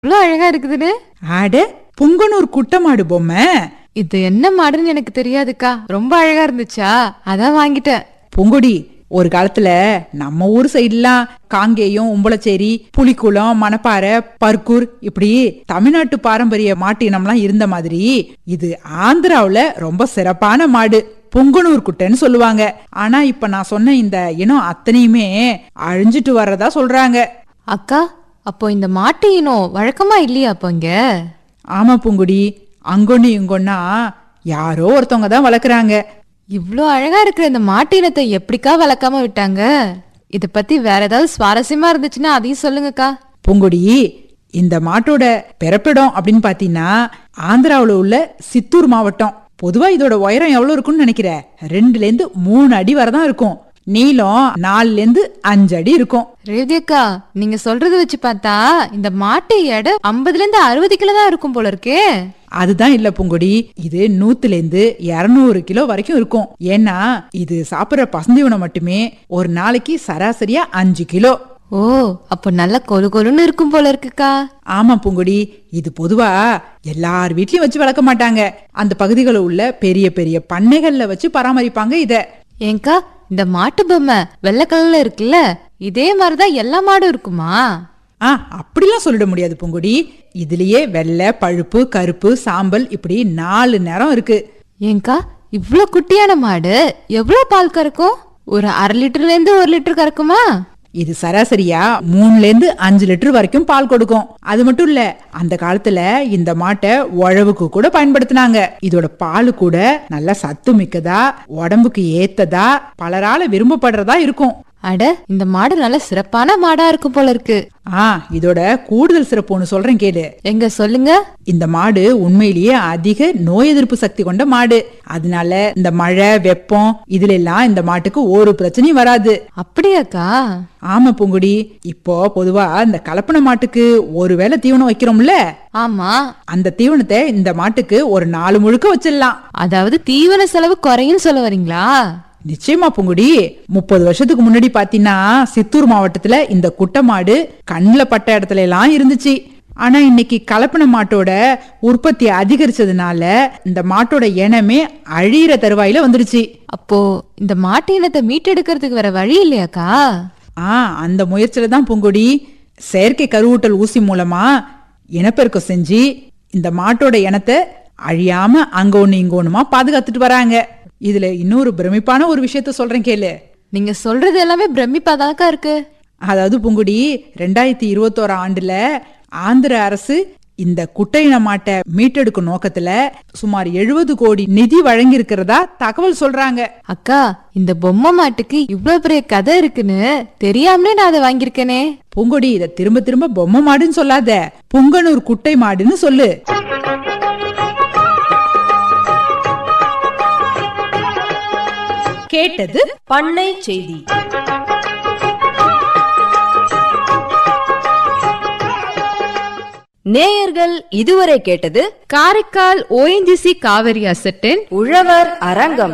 இவ்வளோ அழகா இருக்குதுன்னு ஆட புங்கனூர் குட்டமாடு பொம்மை இது என்ன மாடுன்னு எனக்கு தெரியாதுக்கா ரொம்ப அழகா இருந்துச்சா அதான் வாங்கிட்டேன் பூங்கொடி ஒரு காலத்துல நம்ம ஊர் சைடுலாம் காங்கேயம் உம்பளச்சேரி புலிக்குளம் மணப்பாறை பர்கூர் இப்படி தமிழ்நாட்டு பாரம்பரிய மாட்டு இனம்லாம் இருந்த மாதிரி இது ஆந்திராவுல ரொம்ப சிறப்பான மாடு பொங்கனூர் குட்டைன்னு சொல்லுவாங்க ஆனா இப்ப நான் சொன்ன இந்த இனம் அத்தனையுமே அழிஞ்சிட்டு வர்றதா சொல்றாங்க அக்கா அப்போ இந்த மாட்டு இனம் வழக்கமா இல்லையா அப்போ இங்க ஆமா பூங்குடி அங்கொன்னு இங்கொன்னா யாரோ ஒருத்தவங்க தான் வளர்க்குறாங்க இவ்ளோ அழகா இருக்கிற இந்த மாட்டு இனத்தை எப்படிக்கா வளர்க்காம விட்டாங்க இத பத்தி வேற ஏதாவது சுவாரஸ்யமா இருந்துச்சுன்னா அதையும் சொல்லுங்கக்கா பூங்கொடி இந்த மாட்டோட பிறப்பிடம் அப்படின்னு பாத்தீங்கன்னா ஆந்திராவுல உள்ள சித்தூர் மாவட்டம் பொதுவா இதோட உயரம் எவ்வளவு இருக்கும்னு நினைக்கிற ரெண்டுல இருந்து மூணு அடி வரதான் இருக்கும் நீளம் நாலுல இருந்து அஞ்சு அடி இருக்கும் ரேவதி அக்கா நீங்க சொல்றத வச்சு பார்த்தா இந்த மாட்டு எடை ஐம்பதுல இருந்து அறுபது கிலோ தான் இருக்கும் போல இருக்கே அதுதான் இல்ல பூங்கொடி இது நூத்துல இருந்து இருநூறு கிலோ வரைக்கும் இருக்கும் ஏன்னா இது சாப்பிடுற பசந்தீவனம் மட்டுமே ஒரு நாளைக்கு சராசரியா அஞ்சு கிலோ ஓ அப்போ நல்ல கொழு கொழுன்னு இருக்கும் போல இருக்குக்கா ஆமா பூங்குடி இது பொதுவா எல்லார் வீட்லயும் வச்சு வளர்க்க மாட்டாங்க அந்த பகுதிகளில் உள்ள பெரிய பெரிய பண்ணைகள்ல வச்சு பராமரிப்பாங்க இத ஏங்கா இந்த மாட்டு பொம்மை வெள்ளை கலர்ல இருக்குல்ல இதே மாதிரிதான் எல்லா மாடும் இருக்குமா ஆ அப்படிலாம் சொல்லிட முடியாது பூங்குடி இதுலயே வெள்ளை பழுப்பு கருப்பு சாம்பல் இப்படி நாலு நிறம் இருக்கு ஏங்கா இவ்ளோ குட்டியான மாடு எவ்வளவு பால் கறக்கும் ஒரு அரை லிட்டர்ல இருந்து ஒரு லிட்டர் கறக்குமா இது சராசரியா மூணுல இருந்து அஞ்சு லிட்டர் வரைக்கும் பால் கொடுக்கும் அது மட்டும் இல்ல அந்த காலத்துல இந்த மாட்டை உழவுக்கு கூட பயன்படுத்தினாங்க இதோட பால் கூட நல்ல சத்து மிக்கதா உடம்புக்கு ஏத்ததா பலரால விரும்பப்படுறதா இருக்கும் அட இந்த மாடு நல்ல சிறப்பான மாடா இருக்கும் போல இருக்கு ஆ இதோட கூடுதல் சிறப்பு ஒன்று சொல்றேன் கேளு எங்க சொல்லுங்க இந்த மாடு உண்மையிலேயே அதிக நோய் எதிர்ப்பு சக்தி கொண்ட மாடு அதனால இந்த மழை வெப்பம் இதுல எல்லாம் இந்த மாட்டுக்கு ஒரு பிரச்சனையும் வராது அப்படியாக்கா ஆமா பூங்குடி இப்போ பொதுவா இந்த கலப்பன மாட்டுக்கு ஒரு வேளை தீவனம் வைக்கிறோம்ல ஆமா அந்த தீவனத்தை இந்த மாட்டுக்கு ஒரு நாலு முழுக்க வச்சிடலாம் அதாவது தீவன செலவு குறையும் சொல்ல வரீங்களா நிச்சயமா பூங்குடி முப்பது வருஷத்துக்கு முன்னாடி பாத்தீங்கன்னா சித்தூர் மாவட்டத்துல இந்த குட்டை மாடு கண்ணுல பட்ட இடத்துல எல்லாம் இருந்துச்சு ஆனா இன்னைக்கு கலப்பின மாட்டோட உற்பத்தி அதிகரிச்சதுனால இந்த மாட்டோட இனமே அழியிற தருவாயில வந்துருச்சு அப்போ இந்த மாட்டு இனத்தை மீட்டெடுக்கிறதுக்கு வேற வழி இல்லையாக்கா ஆ அந்த முயற்சியில தான் பூங்குடி செயற்கை கருவூட்டல் ஊசி மூலமா இனப்பெருக்கம் செஞ்சு இந்த மாட்டோட இனத்தை அழியாம அங்க ஒண்ணு இங்க ஒண்ணுமா பாதுகாத்துட்டு வராங்க இதுல இன்னொரு பிரமிப்பான ஒரு விஷயத்த சொல்றேன் கேளு நீங்க சொல்றது எல்லாமே பிரமிப்பாதாக்கா இருக்கு அதாவது பூங்குடி ரெண்டாயிரத்தி இருபத்தோரா ஆண்டுல ஆந்திர அரசு இந்த குட்டையின மாட்டை மீட்டெடுக்கும் நோக்கத்துல சுமார் எழுபது கோடி நிதி வழங்கி இருக்கிறதா தகவல் சொல்றாங்க அக்கா இந்த பொம்மை மாட்டுக்கு இவ்ளோ பெரிய கதை இருக்குன்னு தெரியாமலே நான் அதை வாங்கியிருக்கேனே பூங்கொடி இத திரும்ப திரும்ப பொம்மை மாடுன்னு சொல்லாத புங்கனூர் குட்டை மாடுன்னு சொல்லு கேட்டது பண்ணை செய்தி நேயர்கள் இதுவரை கேட்டது காரைக்கால் ஓஎன்ஜிசி காவிரி அசட்டின் உழவர் அரங்கம்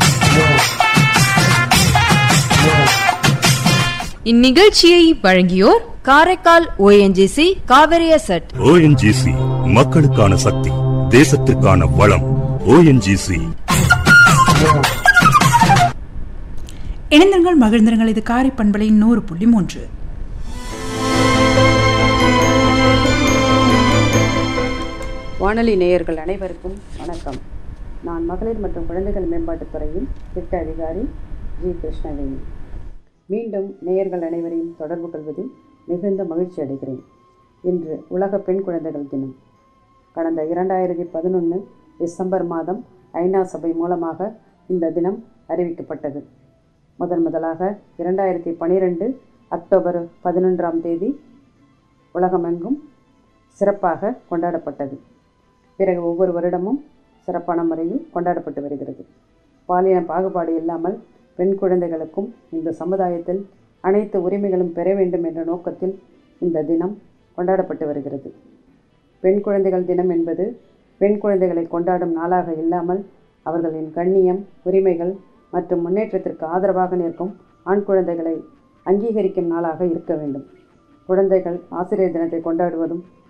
இந்நிகழ்ச்சியை வழங்கியோர் Karaikal ONGC Kaveri set ONGC மக்களுக்கான சக்தி தேசத்திற்கான வளம் ஓஎன்ஜிசி இணைந்திருங்கள் மகிழ்ந்திருங்கள் இது காரை பண்பலை நூறு புள்ளி மூன்று வானொலி நேயர்கள் அனைவருக்கும் வணக்கம் நான் மகளிர் மற்றும் குழந்தைகள் மேம்பாட்டுத் துறையின் திட்ட அதிகாரி ஜி கிருஷ்ணவேணி மீண்டும் நேயர்கள் அனைவரையும் தொடர்பு கொள்வதில் மிகுந்த மகிழ்ச்சி அடைகிறேன் இன்று உலக பெண் குழந்தைகள் தினம் கடந்த இரண்டாயிரத்தி பதினொன்று டிசம்பர் மாதம் ஐநா சபை மூலமாக இந்த தினம் அறிவிக்கப்பட்டது முதன் முதலாக இரண்டாயிரத்தி பனிரெண்டு அக்டோபர் பதினொன்றாம் தேதி உலகமெங்கும் சிறப்பாக கொண்டாடப்பட்டது பிறகு ஒவ்வொரு வருடமும் சிறப்பான முறையில் கொண்டாடப்பட்டு வருகிறது பாலின பாகுபாடு இல்லாமல் பெண் குழந்தைகளுக்கும் இந்த சமுதாயத்தில் அனைத்து உரிமைகளும் பெற வேண்டும் என்ற நோக்கத்தில் இந்த தினம் கொண்டாடப்பட்டு வருகிறது பெண் குழந்தைகள் தினம் என்பது பெண் குழந்தைகளை கொண்டாடும் நாளாக இல்லாமல் அவர்களின் கண்ணியம் உரிமைகள் மற்றும் முன்னேற்றத்திற்கு ஆதரவாக நிற்கும் ஆண் குழந்தைகளை அங்கீகரிக்கும் நாளாக இருக்க வேண்டும் குழந்தைகள் ஆசிரியர் தினத்தை கொண்டாடுவதும்